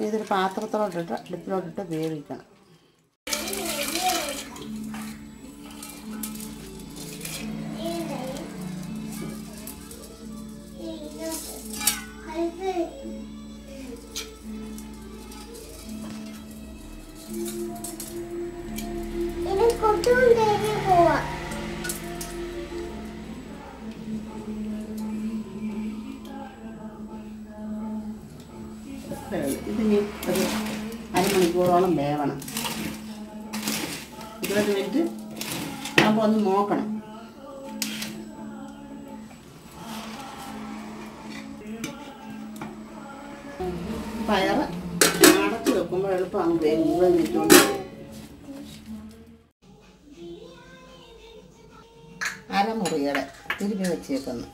ഇനി ഇതൊരു പാത്രത്തിലോട്ടിട്ട് അടുപ്പിലോട്ടിട്ട് വേവിക്കണം ഇനി കൊട്ടുകൊണ്ടേക്ക് പോവാം ഇത്രയേ ഉള്ളൂ. ഇതിനി ഒരു അരമണിക്കൂറോളം വേവണം ഇരുപത് മിനിറ്റ് ആകുമ്പോൾ ഒന്ന് നോക്കണം പയറ് അടച്ച് വെക്കുമ്പോൾ എളുപ്പം അങ്ങ് വേഗം ഇരുപത് മിനിറ്റ് കൊണ്ട് വേവും. അരമുറിയുടെ തിരുമ്പി വെച്ചേക്കുന്നു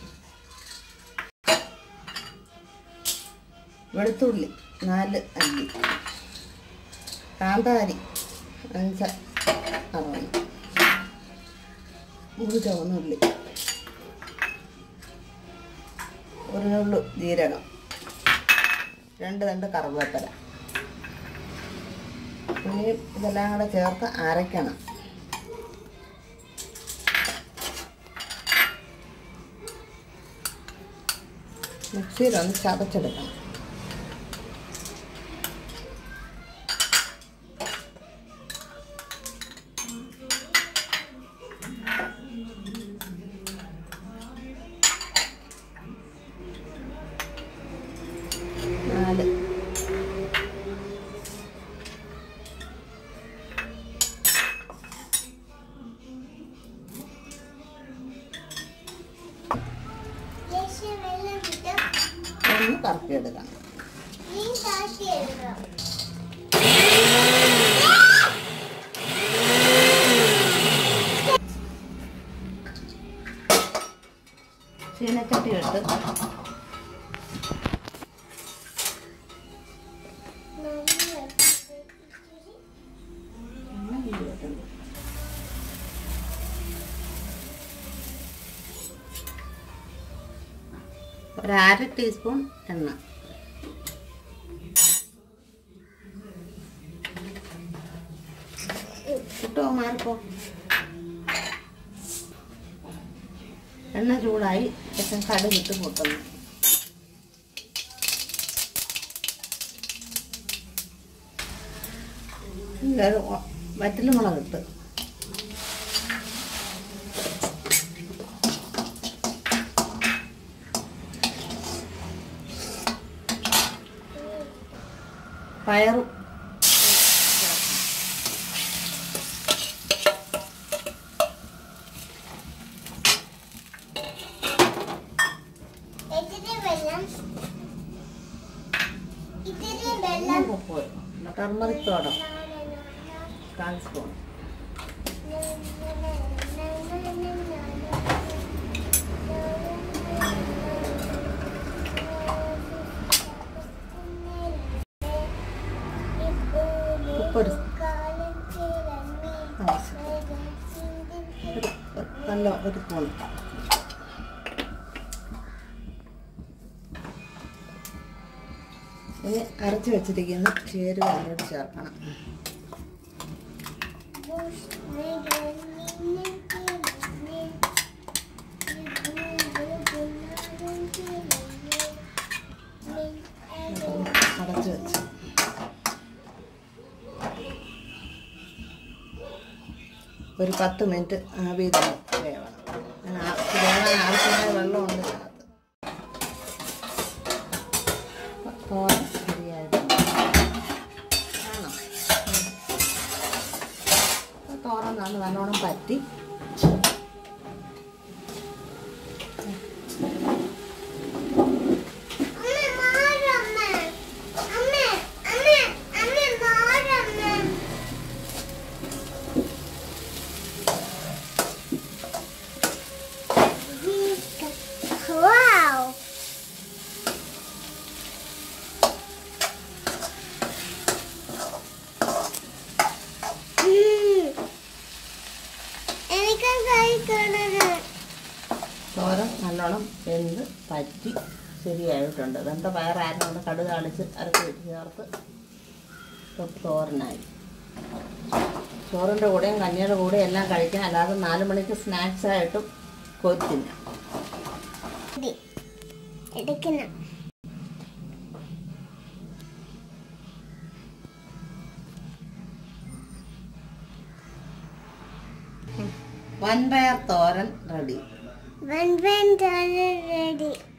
വെളുത്തുള്ളി നാല് അല്ലി കാന്താരി അഞ്ച് അറുപത് ഒരു ചുവന്നുള്ളി ഒരു നുള്ളു ജീരകം രണ്ട് രണ്ട് കറുവേപ്പില ഇനി ഇതെല്ലാം കൂടെ ചേർത്ത് അരയ്ക്കണം മിക്സിയിലൊന്ന് ചതച്ചെടുക്കണം നാല് ലേശം വെള്ളം ഇട്ട് ഒന്ന് കറക്കിയെടുക്കണം ഈ താഴ്ത്തി എടുക്കണം ചീനച്ചട്ടി ഇട്ട് ഒരു അര ടീസ്പൂൺ എണ്ണ കിട്ടോ മാറിപ്പോ എണ്ണ ചൂടായി ശേഷം കടുകിട്ട് പൊട്ടുന്നു വറ്റൽ മുളകിട്ട് പയറും ഇത്തിരി വെള്ളം ഇത്തിരി വെള്ളം ഉപ്പ് ടർമറിക് പൗഡർ കാൽ സ്പൂൺ ഉപ്പൊരു ആവശ്യം ഒരു നല്ല ഒരു സ്പൂൺ ഇനി അരച്ച് വെച്ചിരിക്കുന്ന ചേരുവ അതിലോട്ട് ചേർക്കണം അടച്ച് വെച്ച് ഒരു പത്ത് മിനിറ്റ് ആവി തന്നെ വേവണം ഞാൻ ആ- വേവാൻ ആവശ്യമായ വെള്ളമുണ്ട് ഇതിനകത്ത് തോരൻ ശരിയായിട്ടുണ്ട് ആണോ തോരൻ നല്ല നല്ലോണം പറ്റി Wow! എനിക്ക് കഴിക്കണത് തോരൻ നല്ലോണം വെന്ത് പറ്റി ശരിയായിട്ടുണ്ട് വെന്ത പയറായിരുന്നു കടുക് അടിച്ച് അരച്ച് വെച്ച് ചേർത്ത് തൊട്ട് തോരനായി ചോറിൻ്റെ കൂടെയും കഞ്ഞിയുടെ കൂടെയും എല്ലാം കഴിക്കാം അല്ലാതെ നാല് മണിക്ക് സ്നാക്സ് ആയിട്ടും കോരി തിന്നാം ഇത് എടുക്കണം വൻപയർ തോരൻ റെഡി വൺ വൺ റെഡി